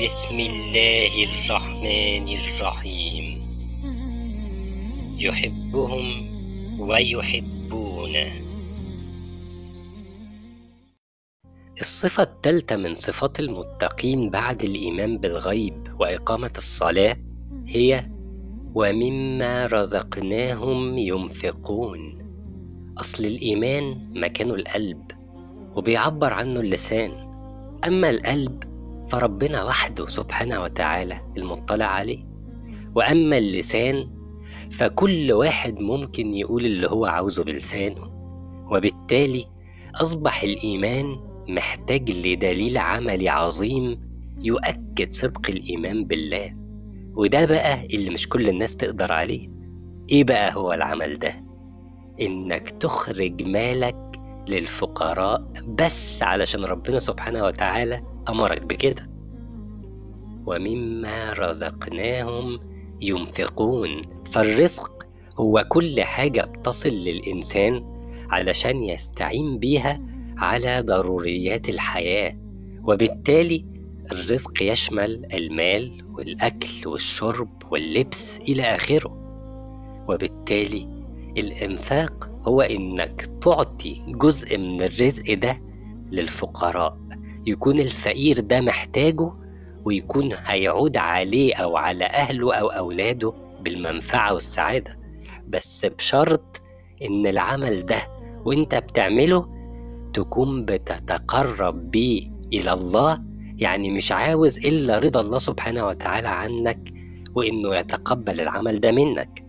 بسم الله الرحمن الرحيم يحبهم ويحبونه الصفة الثالثة من صفات المتقين بعد الإيمان بالغيب وإقامة الصلاة هي ومما رزقناهم ينفقون أصل الإيمان مكانه القلب وبيعبر عنه اللسان أما القلب فربنا وحده سبحانه وتعالى المطلع عليه وأما اللسان فكل واحد ممكن يقول اللي هو عاوزه بلسانه وبالتالي أصبح الإيمان محتاج لدليل عملي عظيم يؤكد صدق الإيمان بالله وده بقى اللي مش كل الناس تقدر عليه إيه بقى هو العمل ده؟ إنك تخرج مالك للفقراء بس علشان ربنا سبحانه وتعالى أمرك بكده ومما رزقناهم ينفقون فالرزق هو كل حاجة بتصل للإنسان علشان يستعين بيها على ضروريات الحياة وبالتالي الرزق يشمل المال والأكل والشرب واللبس إلى آخره وبالتالي الإنفاق هو إنك تعطي جزء من الرزق ده للفقراء يكون الفقير ده محتاجه ويكون هيعود عليه أو على أهله أو أولاده بالمنفعة والسعادة بس بشرط إن العمل ده وإنت بتعمله تكون بتتقرب بيه إلى الله يعني مش عاوز إلا رضا الله سبحانه وتعالى عنك وإنه يتقبل العمل ده منك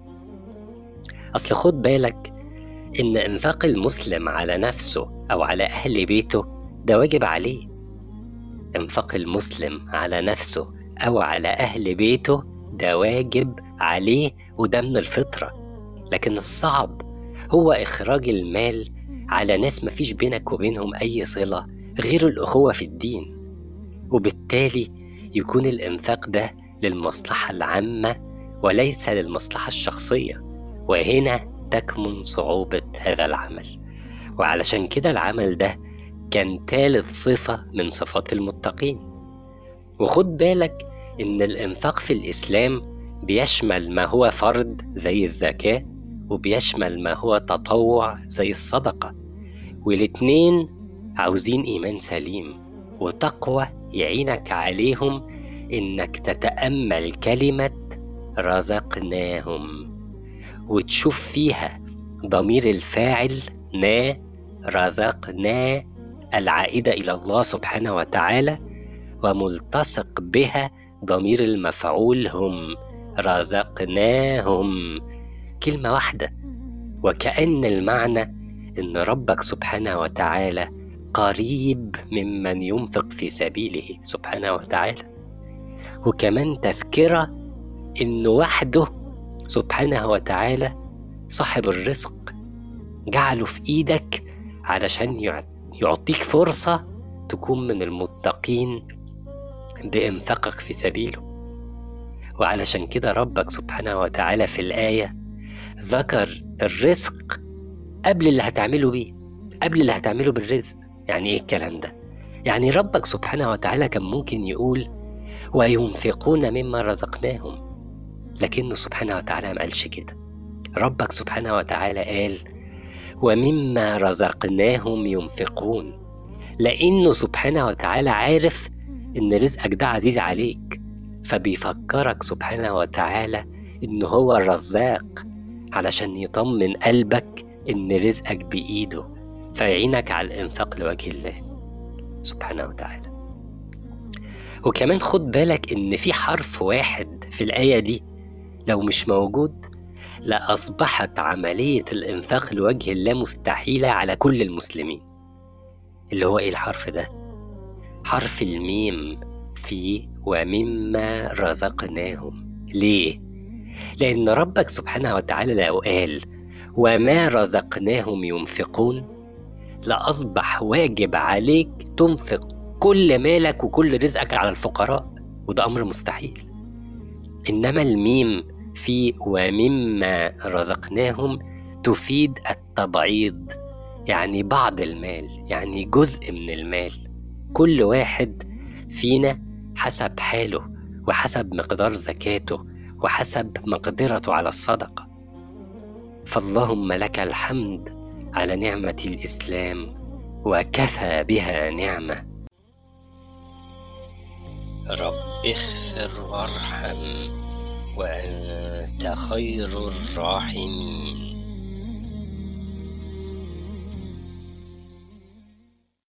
أصل خد بالك إن إنفاق المسلم على نفسه أو على أهل بيته ده واجب عليه إنفاق المسلم على نفسه أو على أهل بيته ده واجب عليه وده من الفطرة لكن الصعب هو إخراج المال على ناس مفيش بينك وبينهم أي صلة غير الأخوة في الدين وبالتالي يكون الإنفاق ده للمصلحة العامة وليس للمصلحة الشخصية وهنا تكمن صعوبة هذا العمل وعلشان كده العمل ده كان ثالث صفة من صفات المتقين وخد بالك إن الإنفاق في الإسلام بيشمل ما هو فرض زي الزكاة وبيشمل ما هو تطوع زي الصدقة والاتنين عاوزين إيمان سليم وتقوى يعينك عليهم إنك تتأمل كلمة رزقناهم وتشوف فيها ضمير الفاعل نا رزقنا العائدة إلى الله سبحانه وتعالى وملتصق بها ضمير المفعول هم رزقناهم كلمة واحدة وكأن المعنى إن ربك سبحانه وتعالى قريب ممن ينفق في سبيله سبحانه وتعالى وكمان تذكرة إنه وحده سبحانه وتعالى صاحب الرزق جعله في إيدك علشان يعطيك فرصة تكون من المتقين بإنفاقك في سبيله وعلشان كده ربك سبحانه وتعالى في الآية ذكر الرزق قبل اللي هتعمله بيه قبل اللي هتعمله بالرزق يعني ايه الكلام ده يعني ربك سبحانه وتعالى كان ممكن يقول وينفقون مما رزقناهم لكنه سبحانه وتعالى ما قالش كده ربك سبحانه وتعالى قال ومما رزقناهم ينفقون لانه سبحانه وتعالى عارف ان رزقك ده عزيز عليك فبيفكرك سبحانه وتعالى ان هو الرزاق علشان يطمن قلبك ان رزقك بايده فيعينك على الإنفاق لوجه الله سبحانه وتعالى وكمان خد بالك إن في حرف واحد في الآية دي لو مش موجود لأصبحت عملية الإنفاق لوجه الله مستحيلة على كل المسلمين اللي هو إيه الحرف ده؟ حرف الميم في ومما رزقناهم ليه؟ لأن ربك سبحانه وتعالى لو قال وما رزقناهم ينفقون لأصبح واجب عليك تنفق كل مالك وكل رزقك على الفقراء وده أمر مستحيل إنما الميم في ومما رزقناهم تفيد التبعيض يعني بعض المال يعني جزء من المال كل واحد فينا حسب حاله وحسب مقدار زكاته وحسب مقدرته على الصدقة فاللهم لك الحمد على نعمة الإسلام وكفى بها نعمة رب اغفر وارحم وأنت خير الراحمين